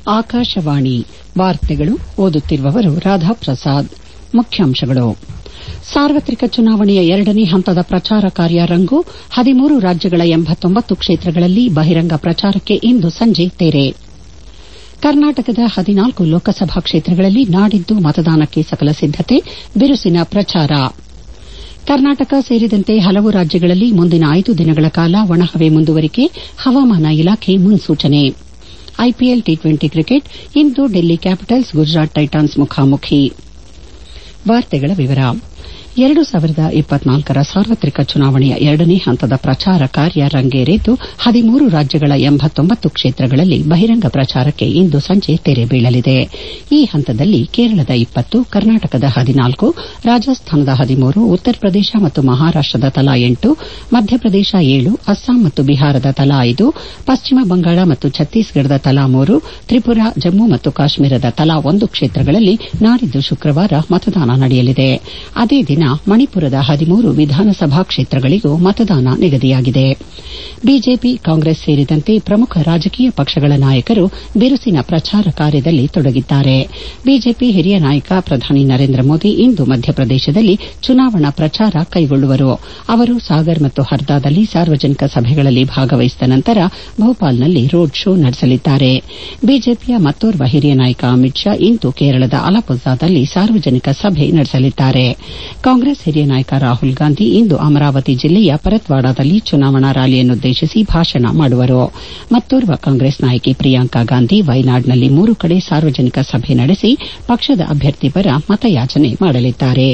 ಆಕಾಶವಾಣಿ ವಾರ್ತೆಗಳು ಓದುತ್ತಿರುವವರು ರಾಧಾಪ್ರಸಾದ್ ಮುಖ್ಯಾಂಶಗಳು ಸಾರ್ವತ್ರಿಕ ಚುನಾವಣೆಯ ಎರಡನೇ ಹಂತದ ಪ್ರಚಾರ ಕಾರ್ಯ ರಂಗು ಹದಿಮೂರು ರಾಜ್ಯಗಳ ಎಂಬತ್ತೊಂಬತ್ತು ಕ್ಷೇತ್ರಗಳಲ್ಲಿ ಬಹಿರಂಗ ಪ್ರಚಾರಕ್ಕೆ ಇಂದು ಸಂಜೆ ತೆರೆ ಕರ್ನಾಟಕದ ಹದಿನಾಲ್ಕು ಲೋಕಸಭಾ ಕ್ಷೇತ್ರಗಳಲ್ಲಿ ನಾಡಿದ್ದು ಮತದಾನಕ್ಕೆ ಸಕಲ ಸಿದ್ದತೆ ಬಿರುಸಿನ ಪ್ರಚಾರ ಕರ್ನಾಟಕ ಸೇರಿದಂತೆ ಹಲವು ರಾಜ್ಯಗಳಲ್ಲಿ ಮುಂದಿನ ಐದು ದಿನಗಳ ಕಾಲ ಒಣಹವೆ ಮುಂದುವರಿಕೆ ಹವಾಮಾನ ಇಲಾಖೆ ಮುನ್ಸೂಚನೆ ಐಪಿಎಲ್ ಟಿ ಟ್ವೆಂಟಿ ಕ್ರಿಕೆಟ್ ಇಂದು ಡೆಲ್ಲಿ ಕ್ಯಾಪಿಟಲ್ಸ್ ಗುಜರಾತ್ ಟೈಟಾನ್ಸ್ ಮುಖಾಮುಖಿ ಎರಡು ಸಾವಿರದ ಇಪ್ಪತ್ನಾಲ್ಕರ ಸಾರ್ವತ್ರಿಕ ಚುನಾವಣೆಯ ಎರಡನೇ ಹಂತದ ಪ್ರಚಾರ ಕಾರ್ಯ ರಂಗೇರಿದ್ದು ಹದಿಮೂರು ರಾಜ್ಯಗಳ ಎಂಬತ್ತೊಂಬತ್ತು ಕ್ಷೇತ್ರಗಳಲ್ಲಿ ಬಹಿರಂಗ ಪ್ರಚಾರಕ್ಕೆ ಇಂದು ಸಂಜೆ ತೆರೆ ಬೀಳಲಿದೆ ಈ ಹಂತದಲ್ಲಿ ಕೇರಳದ ಇಪ್ಪತ್ತು ಕರ್ನಾಟಕದ ಹದಿನಾಲ್ಕು ರಾಜಸ್ಥಾನದ ಹದಿಮೂರು ಉತ್ತರ ಪ್ರದೇಶ ಮತ್ತು ಮಹಾರಾಷ್ಟದ ತಲಾ ಎಂಟು ಮಧ್ಯಪ್ರದೇಶ ಏಳು ಅಸ್ಸಾಂ ಮತ್ತು ಬಿಹಾರದ ತಲಾ ಐದು ಪಶ್ಚಿಮ ಬಂಗಾಳ ಮತ್ತು ಛತ್ತೀಸ್ಗಢದ ತಲಾ ಮೂರು ತ್ರಿಪುರಾ ಜಮ್ಮು ಮತ್ತು ಕಾಶ್ಮೀರದ ತಲಾ ಒಂದು ಕ್ಷೇತ್ರಗಳಲ್ಲಿ ನಾಡಿದ್ದು ಶುಕ್ರವಾರ ಮತದಾನ ನಡೆಯಲಿದೆ ಅದೇ ದಿನ ಮಣಿಪುರದ ಹದಿಮೂರು ವಿಧಾನಸಭಾ ಕ್ಷೇತ್ರಗಳಿಗೂ ಮತದಾನ ನಿಗದಿಯಾಗಿದೆ ಬಿಜೆಪಿ ಕಾಂಗ್ರೆಸ್ ಸೇರಿದಂತೆ ಪ್ರಮುಖ ರಾಜಕೀಯ ಪಕ್ಷಗಳ ನಾಯಕರು ಬಿರುಸಿನ ಪ್ರಚಾರ ಕಾರ್ಯದಲ್ಲಿ ತೊಡಗಿದ್ದಾರೆ ಬಿಜೆಪಿ ಹಿರಿಯ ನಾಯಕ ಪ್ರಧಾನಿ ನರೇಂದ್ರ ಮೋದಿ ಇಂದು ಮಧ್ಯಪ್ರದೇಶದಲ್ಲಿ ಚುನಾವಣಾ ಪ್ರಚಾರ ಕೈಗೊಳ್ಳುವರು ಅವರು ಸಾಗರ್ ಮತ್ತು ಹರ್ದಾದಲ್ಲಿ ಸಾರ್ವಜನಿಕ ಸಭೆಗಳಲ್ಲಿ ಭಾಗವಹಿಸಿದ ನಂತರ ಭೋಪಾಲ್ನಲ್ಲಿ ರೋಡ್ ಶೋ ನಡೆಸಲಿದ್ದಾರೆ ಬಿಜೆಪಿಯ ಮತ್ತೋರ್ವ ಹಿರಿಯ ನಾಯಕ ಅಮಿತ್ ಶಾ ಇಂದು ಕೇರಳದ ಅಲಪುಝಾದಲ್ಲಿ ಸಾರ್ವಜನಿಕ ಸಭೆ ನಡೆಸಲಿದ್ದಾರೆ ಕಾಂಗ್ರೆಸ್ ಹಿರಿಯ ನಾಯಕ ರಾಹುಲ್ ಗಾಂಧಿ ಇಂದು ಅಮರಾವತಿ ಜಿಲ್ಲೆಯ ಪರತ್ವಾಡಾದಲ್ಲಿ ಚುನಾವಣಾ ರ್ಯಾಲಿಯನ್ನುದ್ದೇಶಿಸಿ ಭಾಷಣ ಮಾಡುವರು ಮತ್ತೋರ್ವ ಕಾಂಗ್ರೆಸ್ ನಾಯಕಿ ಪ್ರಿಯಾಂಕಾ ಗಾಂಧಿ ವಯನಾಡ್ನಲ್ಲಿ ಮೂರು ಕಡೆ ಸಾರ್ವಜನಿಕ ಸಭೆ ನಡೆಸಿ ಪಕ್ಷದ ಅಭ್ಯರ್ಥಿ ಪರ ಮತಯಾಚನೆ ಮಾಡಲಿದ್ದಾರೆ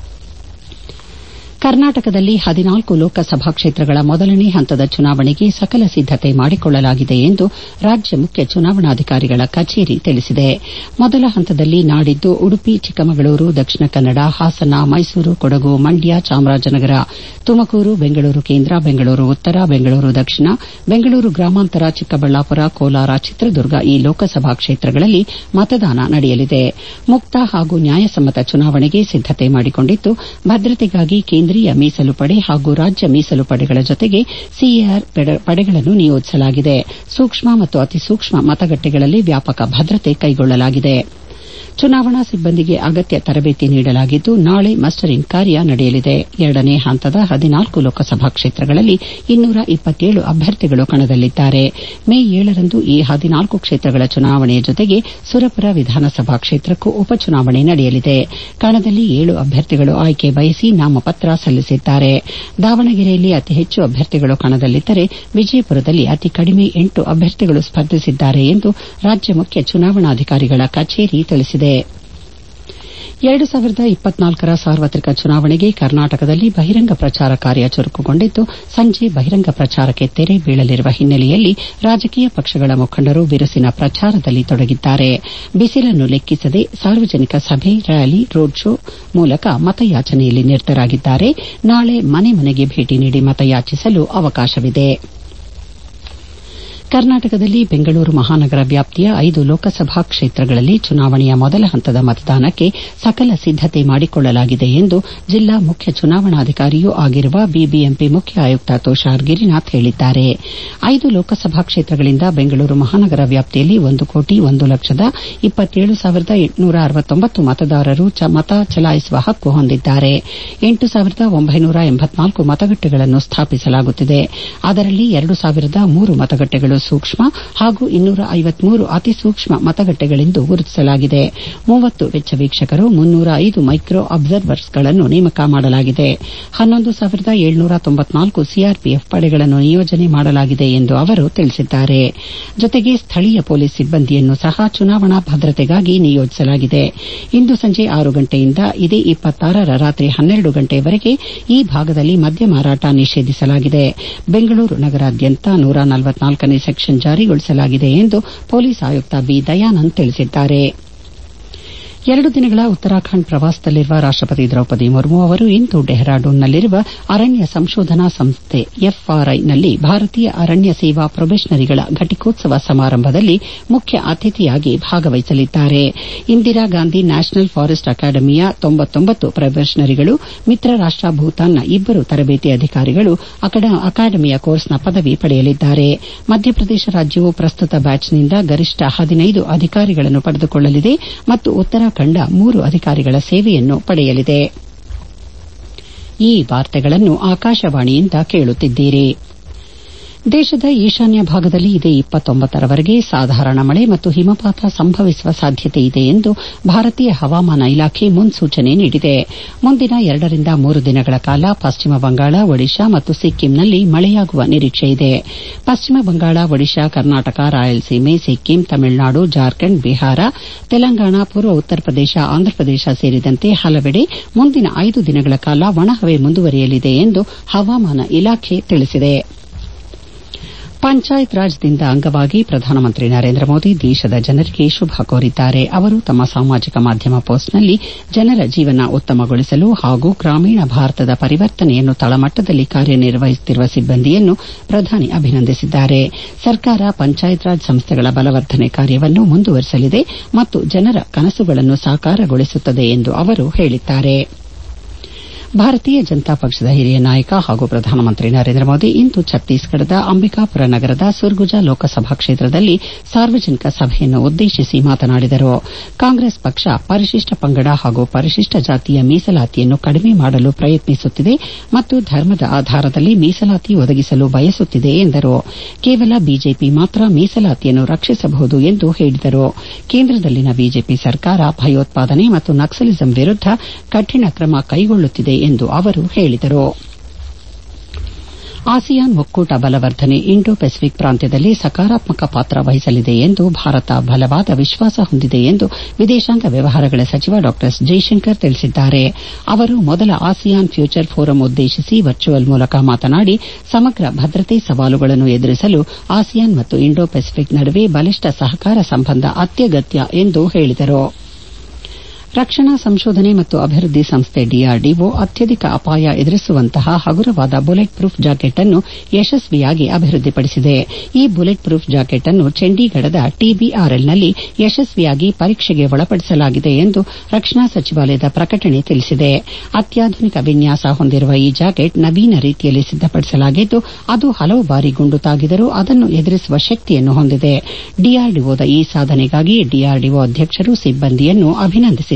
ಕರ್ನಾಟಕದಲ್ಲಿ ಹದಿನಾಲ್ಕು ಲೋಕಸಭಾ ಕ್ಷೇತ್ರಗಳ ಮೊದಲನೇ ಹಂತದ ಚುನಾವಣೆಗೆ ಸಕಲ ಸಿದ್ದತೆ ಮಾಡಿಕೊಳ್ಳಲಾಗಿದೆ ಎಂದು ರಾಜ್ಯ ಮುಖ್ಯ ಚುನಾವಣಾಧಿಕಾರಿಗಳ ಕಚೇರಿ ತಿಳಿಸಿದೆ ಮೊದಲ ಹಂತದಲ್ಲಿ ನಾಡಿದ್ದು ಉಡುಪಿ ಚಿಕ್ಕಮಗಳೂರು ದಕ್ಷಿಣ ಕನ್ನಡ ಹಾಸನ ಮೈಸೂರು ಕೊಡಗು ಮಂಡ್ಯ ಚಾಮರಾಜನಗರ ತುಮಕೂರು ಬೆಂಗಳೂರು ಕೇಂದ್ರ ಬೆಂಗಳೂರು ಉತ್ತರ ಬೆಂಗಳೂರು ದಕ್ಷಿಣ ಬೆಂಗಳೂರು ಗ್ರಾಮಾಂತರ ಚಿಕ್ಕಬಳ್ಳಾಪುರ ಕೋಲಾರ ಚಿತ್ರದುರ್ಗ ಈ ಲೋಕಸಭಾ ಕ್ಷೇತ್ರಗಳಲ್ಲಿ ಮತದಾನ ನಡೆಯಲಿದೆ ಮುಕ್ತ ಹಾಗೂ ನ್ಯಾಯಸಮ್ಮತ ಚುನಾವಣೆಗೆ ಸಿದ್ದತೆ ಮಾಡಿಕೊಂಡಿದ್ದು ಭದ್ರತೆಗಾಗಿ ಕೇಂದ್ರೀಯ ಮೀಸಲು ಪಡೆ ಹಾಗೂ ರಾಜ್ಯ ಮೀಸಲು ಪಡೆಗಳ ಜೊತೆಗೆ ಸಿಎಆರ್ ಪಡೆಗಳನ್ನು ನಿಯೋಜಿಸಲಾಗಿದೆ ಸೂಕ್ಷ್ಮ ಮತ್ತು ಅತಿಸೂಕ್ಷ್ಮ ಮತಗಟ್ಟೆಗಳಲ್ಲಿ ವ್ಯಾಪಕ ಭದ್ರತೆ ಕೈಗೊಳ್ಳಲಾಗಿದೆ ಚುನಾವಣಾ ಸಿಬ್ಬಂದಿಗೆ ಅಗತ್ಯ ತರಬೇತಿ ನೀಡಲಾಗಿದ್ದು ನಾಳೆ ಮಸ್ಟರಿಂಗ್ ಕಾರ್ಯ ನಡೆಯಲಿದೆ ಎರಡನೇ ಹಂತದ ಹದಿನಾಲ್ಕು ಲೋಕಸಭಾ ಕ್ಷೇತ್ರಗಳಲ್ಲಿ ಇನ್ನೂರ ಇಪ್ಪತ್ತೇಳು ಅಭ್ಯರ್ಥಿಗಳು ಕಣದಲ್ಲಿದ್ದಾರೆ ಮೇ ಏಳರಂದು ಈ ಹದಿನಾಲ್ಕು ಕ್ಷೇತ್ರಗಳ ಚುನಾವಣೆಯ ಜೊತೆಗೆ ಸುರಪುರ ವಿಧಾನಸಭಾ ಕ್ಷೇತ್ರಕ್ಕೂ ಉಪಚುನಾವಣೆ ನಡೆಯಲಿದೆ ಕಣದಲ್ಲಿ ಏಳು ಅಭ್ಯರ್ಥಿಗಳು ಆಯ್ಕೆ ಬಯಸಿ ನಾಮಪತ್ರ ಸಲ್ಲಿಸಿದ್ದಾರೆ ದಾವಣಗೆರೆಯಲ್ಲಿ ಅತಿ ಹೆಚ್ಚು ಅಭ್ಯರ್ಥಿಗಳು ಕಣದಲ್ಲಿದ್ದರೆ ವಿಜಯಪುರದಲ್ಲಿ ಅತಿ ಕಡಿಮೆ ಎಂಟು ಅಭ್ಯರ್ಥಿಗಳು ಸ್ಪರ್ಧಿಸಿದ್ದಾರೆ ಎಂದು ರಾಜ್ಯ ಮುಖ್ಯ ಚುನಾವಣಾಧಿಕಾರಿಗಳ ಕಚೇರಿ ತಿಳಿಸಿದೆ ಎರಡು ಸಾವಿರದ ಇಪ್ಪತ್ನಾಲ್ಕರ ಸಾರ್ವತ್ರಿಕ ಚುನಾವಣೆಗೆ ಕರ್ನಾಟಕದಲ್ಲಿ ಬಹಿರಂಗ ಪ್ರಚಾರ ಕಾರ್ಯ ಚುರುಕುಗೊಂಡಿದ್ದು ಸಂಜೆ ಬಹಿರಂಗ ಪ್ರಚಾರಕ್ಕೆ ತೆರೆ ಬೀಳಲಿರುವ ಹಿನ್ನೆಲೆಯಲ್ಲಿ ರಾಜಕೀಯ ಪಕ್ಷಗಳ ಮುಖಂಡರು ಬಿರುಸಿನ ಪ್ರಚಾರದಲ್ಲಿ ತೊಡಗಿದ್ದಾರೆ ಬಿಸಿಲನ್ನು ಲೆಕ್ಕಿಸದೆ ಸಾರ್ವಜನಿಕ ಸಭೆ ರ್ಯಾಲಿ ರೋಡ್ ಶೋ ಮೂಲಕ ಮತಯಾಚನೆಯಲ್ಲಿ ನಿರತರಾಗಿದ್ದಾರೆ ನಾಳೆ ಮನೆ ಮನೆಗೆ ಭೇಟಿ ನೀಡಿ ಮತಯಾಚಿಸಲು ಅವಕಾಶವಿದೆ ಕರ್ನಾಟಕದಲ್ಲಿ ಬೆಂಗಳೂರು ಮಹಾನಗರ ವ್ಯಾಪ್ತಿಯ ಐದು ಲೋಕಸಭಾ ಕ್ಷೇತ್ರಗಳಲ್ಲಿ ಚುನಾವಣೆಯ ಮೊದಲ ಹಂತದ ಮತದಾನಕ್ಕೆ ಸಕಲ ಸಿದ್ದತೆ ಮಾಡಿಕೊಳ್ಳಲಾಗಿದೆ ಎಂದು ಜಿಲ್ಲಾ ಮುಖ್ಯ ಚುನಾವಣಾಧಿಕಾರಿಯೂ ಆಗಿರುವ ಬಿಬಿಎಂಪಿ ಮುಖ್ಯ ಆಯುಕ್ತ ತುಷಾರ್ ಗಿರಿನಾಥ್ ಹೇಳಿದ್ದಾರೆ ಐದು ಲೋಕಸಭಾ ಕ್ಷೇತ್ರಗಳಿಂದ ಬೆಂಗಳೂರು ಮಹಾನಗರ ವ್ಯಾಪ್ತಿಯಲ್ಲಿ ಒಂದು ಕೋಟಿ ಒಂದು ಲಕ್ಷದ ಇಪ್ಪತ್ತೇಳು ಸಾವಿರದ ಎಂಟುನೂರ ಅರವತ್ತೊಂಬತ್ತು ಮತದಾರರು ಮತ ಚಲಾಯಿಸುವ ಹಕ್ಕು ಹೊಂದಿದ್ದಾರೆ ಎಂಟು ಸಾವಿರದ ಒಂಬೈನೂರ ಎಂಬತ್ನಾಲ್ಕು ಮತಗಟ್ಟೆಗಳನ್ನು ಸ್ಥಾಪಿಸಲಾಗುತ್ತಿದೆ ಅದರಲ್ಲಿ ಎರಡು ಸಾವಿರದ ಮೂರು ಮತಗಟ್ಟೆಗಳು ಸೂಕ್ಷ್ಮ ಹಾಗೂ ಇನ್ನೂರ ಐವತ್ಮೂರು ಅತಿಸೂಕ್ಷ್ಮ ಮತಗಟ್ಟೆಗಳೆಂದು ಗುರುತಿಸಲಾಗಿದೆ ಮೂವತ್ತು ವೆಚ್ಚ ವೀಕ್ಷಕರು ಮುನ್ನೂರ ಐದು ಮೈಕ್ರೋ ಅಬ್ಸರ್ವರ್ಸ್ಗಳನ್ನು ನೇಮಕ ಮಾಡಲಾಗಿದೆ ಹನ್ನೊಂದು ಸಾವಿರದ ಏಳ್ನೂರ ತೊಂಬತ್ನಾಲ್ಕು ಸಿಆರ್ಪಿಎಫ್ ಪಡೆಗಳನ್ನು ನಿಯೋಜನೆ ಮಾಡಲಾಗಿದೆ ಎಂದು ಅವರು ತಿಳಿಸಿದ್ದಾರೆ ಜೊತೆಗೆ ಸ್ಥಳೀಯ ಪೊಲೀಸ್ ಸಿಬ್ಬಂದಿಯನ್ನು ಸಹ ಚುನಾವಣಾ ಭದ್ರತೆಗಾಗಿ ನಿಯೋಜಿಸಲಾಗಿದೆ ಇಂದು ಸಂಜೆ ಆರು ಗಂಟೆಯಿಂದ ಇದೇ ಇಪ್ಪತ್ತಾರರ ರಾತ್ರಿ ಹನ್ನೆರಡು ಗಂಟೆಯವರೆಗೆ ಈ ಭಾಗದಲ್ಲಿ ಮದ್ಯ ಮಾರಾಟ ನಿಷೇಧಿಸಲಾಗಿದೆ ಬೆಂಗಳೂರು ನಗರಾದ್ಯಂತ ನೂರ ನಲವತ್ನಾಲ್ಕನೇ ಸೆಕ್ಷನ್ ಜಾರಿಗೊಳಿಸಲಾಗಿದೆ ಎಂದು ಪೊಲೀಸ್ ಆಯುಕ್ತ ಬಿ ದಯಾನಂದ್ ತಿಳಿಸಿದ್ದಾರೆ ಎರಡು ದಿನಗಳ ಉತ್ತರಾಖಂಡ್ ಪ್ರವಾಸದಲ್ಲಿರುವ ರಾಷ್ಟಪತಿ ದ್ರೌಪದಿ ಮುರ್ಮು ಅವರು ಇಂದು ಡೆಹ್ರಾಡೂನ್ನಲ್ಲಿರುವ ಅರಣ್ಯ ಸಂಶೋಧನಾ ಸಂಸ್ಥೆ ಎಫ್ಆರ್ಐನಲ್ಲಿ ಭಾರತೀಯ ಅರಣ್ಯ ಸೇವಾ ಪ್ರೊಬೇಷನರಿಗಳ ಘಟಿಕೋತ್ಸವ ಸಮಾರಂಭದಲ್ಲಿ ಮುಖ್ಯ ಅತಿಥಿಯಾಗಿ ಭಾಗವಹಿಸಲಿದ್ದಾರೆ ಇಂದಿರಾ ಗಾಂಧಿ ನ್ಯಾಷನಲ್ ಫಾರೆಸ್ಟ್ ಅಕಾಡೆಮಿಯ ತೊಂಬತ್ತೊಂಬತ್ತು ಪ್ರೊಬೇಷನರಿಗಳು ಮಿತ್ರ ರಾಷ್ಟ ಭೂತಾನ್ನ ಇಬ್ಬರು ತರಬೇತಿ ಅಧಿಕಾರಿಗಳು ಅಕಾಡೆಮಿಯ ಕೋರ್ಸ್ನ ಪದವಿ ಪಡೆಯಲಿದ್ದಾರೆ ಮಧ್ಯಪ್ರದೇಶ ರಾಜ್ಯವು ಪ್ರಸ್ತುತ ಬ್ಯಾಚ್ನಿಂದ ಗರಿಷ್ಠ ಹದಿನೈದು ಅಧಿಕಾರಿಗಳನ್ನು ಪಡೆದುಕೊಳ್ಳಲಿದೆ ಮತ್ತು ಉತ್ತರಾಖಂಡ ಮೂರು ಅಧಿಕಾರಿಗಳ ಸೇವೆಯನ್ನು ಪಡೆಯಲಿದೆ ಈ ವಾರ್ತೆಗಳನ್ನು ಆಕಾಶವಾಣಿಯಿಂದ ಕೇಳುತ್ತಿದ್ದೀರಿ ದೇಶದ ಈಶಾನ್ಯ ಭಾಗದಲ್ಲಿ ಇದೇ ಇಪ್ಪತ್ತೊಂಬತ್ತರವರೆಗೆ ಸಾಧಾರಣ ಮಳೆ ಮತ್ತು ಹಿಮಪಾತ ಸಂಭವಿಸುವ ಸಾಧ್ಯತೆ ಇದೆ ಎಂದು ಭಾರತೀಯ ಹವಾಮಾನ ಇಲಾಖೆ ಮುನ್ಸೂಚನೆ ನೀಡಿದೆ ಮುಂದಿನ ಎರಡರಿಂದ ಮೂರು ದಿನಗಳ ಕಾಲ ಪಶ್ಚಿಮ ಬಂಗಾಳ ಒಡಿಶಾ ಮತ್ತು ಸಿಕ್ಕಿಂನಲ್ಲಿ ಮಳೆಯಾಗುವ ನಿರೀಕ್ಷೆಯಿದೆ ಪಶ್ಚಿಮ ಬಂಗಾಳ ಒಡಿಶಾ ಕರ್ನಾಟಕ ರಾಯಲಸೀಮೆ ಸಿಕ್ಕಿಂ ತಮಿಳುನಾಡು ಜಾರ್ಖಂಡ್ ಬಿಹಾರ ತೆಲಂಗಾಣ ಪೂರ್ವ ಉತ್ತರ ಪ್ರದೇಶ ಆಂಧ್ರಪ್ರದೇಶ ಸೇರಿದಂತೆ ಹಲವೆಡೆ ಮುಂದಿನ ಐದು ದಿನಗಳ ಕಾಲ ಒಣಹವೆ ಮುಂದುವರಿಯಲಿದೆ ಎಂದು ಹವಾಮಾನ ಇಲಾಖೆ ತಿಳಿಸಿದೆ ಪಂಚಾಯತ್ ರಾಜ್ ದಿನದ ಅಂಗವಾಗಿ ಪ್ರಧಾನಮಂತ್ರಿ ನರೇಂದ್ರ ಮೋದಿ ದೇಶದ ಜನರಿಗೆ ಶುಭ ಕೋರಿದ್ದಾರೆ ಅವರು ತಮ್ಮ ಸಾಮಾಜಿಕ ಮಾಧ್ಯಮ ಪೋಸ್ಟ್ನಲ್ಲಿ ಜನರ ಜೀವನ ಉತ್ತಮಗೊಳಿಸಲು ಹಾಗೂ ಗ್ರಾಮೀಣ ಭಾರತದ ಪರಿವರ್ತನೆಯನ್ನು ತಳಮಟ್ಟದಲ್ಲಿ ಕಾರ್ಯನಿರ್ವಹಿಸುತ್ತಿರುವ ಸಿಬ್ಬಂದಿಯನ್ನು ಪ್ರಧಾನಿ ಅಭಿನಂದಿಸಿದ್ದಾರೆ ಸರ್ಕಾರ ಪಂಚಾಯತ್ ರಾಜ್ ಸಂಸ್ಥೆಗಳ ಬಲವರ್ಧನೆ ಕಾರ್ಯವನ್ನು ಮುಂದುವರಿಸಲಿದೆ ಮತ್ತು ಜನರ ಕನಸುಗಳನ್ನು ಸಾಕಾರಗೊಳಿಸುತ್ತದೆ ಎಂದು ಅವರು ಹೇಳಿದ್ದಾರೆ ಭಾರತೀಯ ಜನತಾ ಪಕ್ಷದ ಹಿರಿಯ ನಾಯಕ ಹಾಗೂ ಪ್ರಧಾನಮಂತ್ರಿ ನರೇಂದ್ರ ಮೋದಿ ಇಂದು ಛತ್ತೀಸ್ಗಢದ ಅಂಬಿಕಾಪುರ ನಗರದ ಸುರ್ಗುಜಾ ಲೋಕಸಭಾ ಕ್ಷೇತ್ರದಲ್ಲಿ ಸಾರ್ವಜನಿಕ ಸಭೆಯನ್ನು ಉದ್ದೇಶಿಸಿ ಮಾತನಾಡಿದರು ಕಾಂಗ್ರೆಸ್ ಪಕ್ಷ ಪರಿಶಿಷ್ಟ ಪಂಗಡ ಹಾಗೂ ಪರಿಶಿಷ್ಟ ಜಾತಿಯ ಮೀಸಲಾತಿಯನ್ನು ಕಡಿಮೆ ಮಾಡಲು ಪ್ರಯತ್ನಿಸುತ್ತಿದೆ ಮತ್ತು ಧರ್ಮದ ಆಧಾರದಲ್ಲಿ ಮೀಸಲಾತಿ ಒದಗಿಸಲು ಬಯಸುತ್ತಿದೆ ಎಂದರು ಕೇವಲ ಬಿಜೆಪಿ ಮಾತ್ರ ಮೀಸಲಾತಿಯನ್ನು ರಕ್ಷಿಸಬಹುದು ಎಂದು ಹೇಳಿದರು ಕೇಂದ್ರದಲ್ಲಿನ ಬಿಜೆಪಿ ಸರ್ಕಾರ ಭಯೋತ್ಪಾದನೆ ಮತ್ತು ನಕ್ಸಲಿಸಂ ವಿರುದ್ದ ಕಠಿಣ ಕ್ರಮ ಕೈಗೊಳ್ಳುತ್ತಿದೆ ಎಂದು ಅವರು ಹೇಳಿದರು ಆಸಿಯಾನ್ ಒಕ್ಕೂಟ ಬಲವರ್ಧನೆ ಇಂಡೋ ಪೆಸಿಫಿಕ್ ಪ್ರಾಂತ್ಯದಲ್ಲಿ ಸಕಾರಾತ್ಮಕ ಪಾತ್ರ ವಹಿಸಲಿದೆ ಎಂದು ಭಾರತ ಬಲವಾದ ವಿಶ್ವಾಸ ಹೊಂದಿದೆ ಎಂದು ವಿದೇಶಾಂಗ ವ್ಯವಹಾರಗಳ ಸಚಿವ ಡಾ ಎಸ್ ಜೈಶಂಕರ್ ತಿಳಿಸಿದ್ದಾರೆ ಅವರು ಮೊದಲ ಆಸಿಯಾನ್ ಫ್ಯೂಚರ್ ಫೋರಂ ಉದ್ದೇಶಿಸಿ ವರ್ಚುವಲ್ ಮೂಲಕ ಮಾತನಾಡಿ ಸಮಗ್ರ ಭದ್ರತೆ ಸವಾಲುಗಳನ್ನು ಎದುರಿಸಲು ಆಸಿಯಾನ್ ಮತ್ತು ಇಂಡೋ ಪೆಸಿಫಿಕ್ ನಡುವೆ ಬಲಿಷ್ಠ ಸಹಕಾರ ಸಂಬಂಧ ಅತ್ಯಗತ್ಯ ಎಂದು ಹೇಳಿದರು ರಕ್ಷಣಾ ಸಂಶೋಧನೆ ಮತ್ತು ಅಭಿವೃದ್ದಿ ಸಂಸ್ಥೆ ಡಿಆರ್ಡಿಒ ಅತ್ಯಧಿಕ ಅಪಾಯ ಎದುರಿಸುವಂತಹ ಹಗುರವಾದ ಬುಲೆಟ್ ಪ್ರೂಫ್ ಜಾಕೆಟ್ ಅನ್ನು ಯಶಸ್ವಿಯಾಗಿ ಅಭಿವೃದ್ದಿಪಡಿಸಿದೆ ಈ ಬುಲೆಟ್ ಪ್ರೂಫ್ ಜಾಕೆಟ್ ಅನ್ನು ಚಂಡೀಗಢದ ಟಿಬಿಆರ್ಎಲ್ನಲ್ಲಿ ಯಶಸ್ವಿಯಾಗಿ ಪರೀಕ್ಷೆಗೆ ಒಳಪಡಿಸಲಾಗಿದೆ ಎಂದು ರಕ್ಷಣಾ ಸಚಿವಾಲಯದ ಪ್ರಕಟಣೆ ತಿಳಿಸಿದೆ ಅತ್ಯಾಧುನಿಕ ವಿನ್ಯಾಸ ಹೊಂದಿರುವ ಈ ಜಾಕೆಟ್ ನವೀನ ರೀತಿಯಲ್ಲಿ ಸಿದ್ದಪಡಿಸಲಾಗಿದ್ದು ಅದು ಹಲವು ಬಾರಿ ಗುಂಡು ತಾಗಿದರೂ ಅದನ್ನು ಎದುರಿಸುವ ಶಕ್ತಿಯನ್ನು ಹೊಂದಿದೆ ಡಿಆರ್ಡಿಒದ ಈ ಸಾಧನೆಗಾಗಿ ಡಿಆರ್ಡಿಒ ಅಧ್ಯಕ್ಷರು ಸಿಬ್ಬಂದಿಯನ್ನು ಅಭಿನಂದಿಸಿದ್ದಾರೆ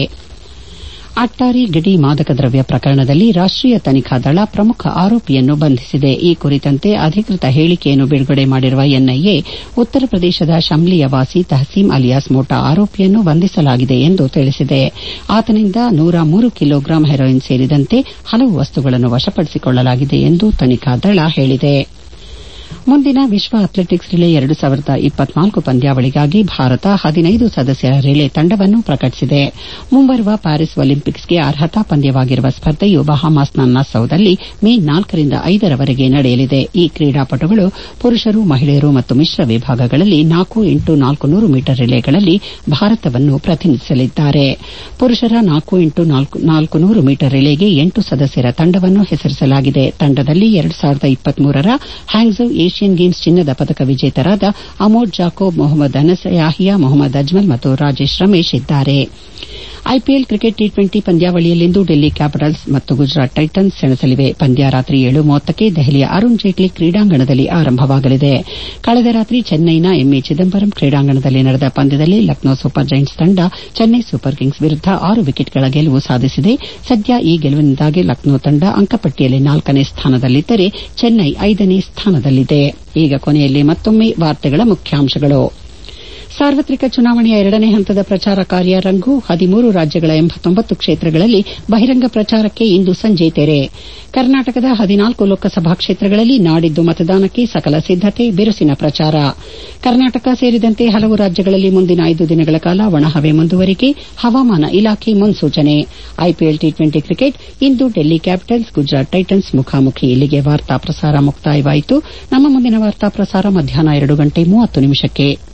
ಅಟ್ಟಾರಿ ಗಡಿ ಮಾದಕ ದ್ರವ್ಯ ಪ್ರಕರಣದಲ್ಲಿ ರಾಷ್ಟೀಯ ತನಿಖಾ ದಳ ಪ್ರಮುಖ ಆರೋಪಿಯನ್ನು ಬಂಧಿಸಿದೆ ಈ ಕುರಿತಂತೆ ಅಧಿಕೃತ ಹೇಳಿಕೆಯನ್ನು ಬಿಡುಗಡೆ ಮಾಡಿರುವ ಎನ್ಐಎ ಉತ್ತರ ಪ್ರದೇಶದ ಶಮ್ಲಿಯ ವಾಸಿ ತಹಸೀಂ ಅಲಿಯಾಸ್ ಮೋಟಾ ಆರೋಪಿಯನ್ನು ಬಂಧಿಸಲಾಗಿದೆ ಎಂದು ತಿಳಿಸಿದೆ ಆತನಿಂದ ನೂರ ಮೂರು ಕಿಲೋಗ್ರಾಂ ಹೆರೋಯಿನ್ ಸೇರಿದಂತೆ ಹಲವು ವಸ್ತುಗಳನ್ನು ವಶಪಡಿಸಿಕೊಳ್ಳಲಾಗಿದೆ ಎಂದು ತನಿಖಾ ದಳ ಹೇಳಿದೆ ಮುಂದಿನ ವಿಶ್ವ ಅಥ್ಲೆಟಿಕ್ಸ್ ರಿಲೇ ಎರಡು ಸಾವಿರದ ಇಪ್ಪತ್ನಾಲ್ಕು ಪಂದ್ಯಾವಳಿಗಾಗಿ ಭಾರತ ಹದಿನೈದು ಸದಸ್ಯರ ರಿಲೇ ತಂಡವನ್ನು ಪ್ರಕಟಿಸಿದೆ ಮುಂಬರುವ ಪ್ಯಾರಿಸ್ ಒಲಿಂಪಿಕ್ಸ್ಗೆ ಅರ್ಹತಾ ಪಂದ್ಯವಾಗಿರುವ ಸ್ಪರ್ಧೆಯು ಬಹಾಮಾಸ್ನ ನಸ್ಸೌದಲ್ಲಿ ಮೇ ನಾಲ್ಕರಿಂದ ಐದರವರೆಗೆ ನಡೆಯಲಿದೆ ಈ ಕ್ರೀಡಾಪಟುಗಳು ಪುರುಷರು ಮಹಿಳೆಯರು ಮತ್ತು ಮಿಶ್ರ ವಿಭಾಗಗಳಲ್ಲಿ ನಾಲ್ಕು ಇಂಟು ನಾಲ್ಕು ನೂರು ಮೀಟರ್ ರಿಲೇಗಳಲ್ಲಿ ಭಾರತವನ್ನು ಪ್ರತಿನಿಧಿಸಲಿದ್ದಾರೆ ಪುರುಷರ ನಾಲ್ಕು ಇಂಟು ನಾಲ್ಕು ನೂರು ಮೀಟರ್ ರಿಲೇಗೆ ಎಂಟು ಸದಸ್ಯರ ತಂಡವನ್ನು ಹೆಸರಿಸಲಾಗಿದೆ ತಂಡದಲ್ಲಿ ಎರಡು ಸಾವಿರದ ಇಪ್ಪತ್ಮೂರರ ಹ್ಯಾಂಗ್ಝೌ ಏಷ್ಯನ್ ಗೇಮ್ಸ್ ಚಿನ್ನದ ಪದಕ ವಿಜೇತರಾದ ಅಮೋಡ್ ಜಾಕೋಬ್ ಮೊಹಮ್ಮದ್ ಅನಸ್ ಯಾಹಿಯಾ ಮೊಹಮ್ಮದ್ ಅಜ್ಮಲ್ ಮತ್ತು ರಾಜೇಶ್ ರಮೇಶ್ ಇದ್ದಾರೆ ಐಪಿಎಲ್ ಕ್ರಿಕೆಟ್ ಟಿ ಟ್ವೆಂಟಿ ಪಂದ್ಯಾವಳಿಯಲ್ಲಿಂದು ಡೆಲ್ಲಿ ಕ್ಯಾಪಿಟಲ್ಸ್ ಮತ್ತು ಗುಜರಾತ್ ಟೈಟನ್ಸ್ ಸೆಣಸಲಿವೆ ಪಂದ್ಯ ರಾತ್ರಿ ಏಳು ಮೂವತ್ತಕ್ಕೆ ದೆಹಲಿಯ ಅರುಣ್ ಜೇಟ್ಲಿ ಕ್ರೀಡಾಂಗಣದಲ್ಲಿ ಆರಂಭವಾಗಲಿದೆ ಕಳೆದ ರಾತ್ರಿ ಚೆನ್ನೈನ ಎಂಎ ಚಿದಂಬರಂ ಕ್ರೀಡಾಂಗಣದಲ್ಲಿ ನಡೆದ ಪಂದ್ಯದಲ್ಲಿ ಲಕ್ನೋ ಸೂಪರ್ ಜೈಂಟ್ಸ್ ತಂಡ ಚೆನ್ನೈ ಸೂಪರ್ ಕಿಂಗ್ಸ್ ವಿರುದ್ದ ಆರು ವಿಕೆಟ್ಗಳ ಗೆಲುವು ಸಾಧಿಸಿದೆ ಸದ್ಯ ಈ ಗೆಲುವಿನಿಂದಾಗಿ ಲಕ್ನೋ ತಂಡ ಅಂಕಪಟ್ಟಿಯಲ್ಲಿ ನಾಲ್ಕನೇ ಸ್ಥಾನದಲ್ಲಿದ್ದರೆ ಚೆನ್ನೈ ಐದನೇ ಸ್ಥಾನದಲ್ಲಿದೆ ಈಗ ಕೊನೆಯಲ್ಲಿ ಮತ್ತೊಮ್ಮೆ ವಾರ್ತೆಗಳ ಮುಖ್ಯಾಂಶಗಳು ಸಾರ್ವತ್ರಿಕ ಚುನಾವಣೆಯ ಎರಡನೇ ಹಂತದ ಪ್ರಚಾರ ಕಾರ್ಯ ರಂಗು ಹದಿಮೂರು ರಾಜ್ಯಗಳ ಎಂಬತ್ತೊಂಬತ್ತು ಕ್ಷೇತ್ರಗಳಲ್ಲಿ ಬಹಿರಂಗ ಪ್ರಚಾರಕ್ಕೆ ಇಂದು ಸಂಜೆ ತೆರೆ ಕರ್ನಾಟಕದ ಹದಿನಾಲ್ಕು ಲೋಕಸಭಾ ಕ್ಷೇತ್ರಗಳಲ್ಲಿ ನಾಡಿದ್ದು ಮತದಾನಕ್ಕೆ ಸಕಲ ಸಿದ್ದತೆ ಬಿರುಸಿನ ಪ್ರಚಾರ ಕರ್ನಾಟಕ ಸೇರಿದಂತೆ ಹಲವು ರಾಜ್ಯಗಳಲ್ಲಿ ಮುಂದಿನ ಐದು ದಿನಗಳ ಕಾಲ ಒಣಹವೆ ಮುಂದುವರಿಕೆ ಹವಾಮಾನ ಇಲಾಖೆ ಮುನ್ಸೂಚನೆ ಐಪಿಎಲ್ ಟಿ ಟ್ವೆಂಟಿ ಕ್ರಿಕೆಟ್ ಇಂದು ಡೆಲ್ಲಿ ಕ್ಯಾಪಿಟಲ್ಸ್ ಗುಜರಾತ್ ಟೈಟನ್ಸ್ ಮುಖಾಮುಖಿ ಇಲ್ಲಿಗೆ ವಾರ್ತಾ ಪ್ರಸಾರ ಮುಕ್ತಾಯವಾಯಿತು ನಮ್ಮ ಮುಂದಿನ ವಾರ್ತಾ ಪ್ರಸಾರ ಮಧ್ಯಾಹ್ನ ಎರಡು ಗಂಟೆ ಮೂವತ್ತು ನಿಮಿಷಕ್ಕೆ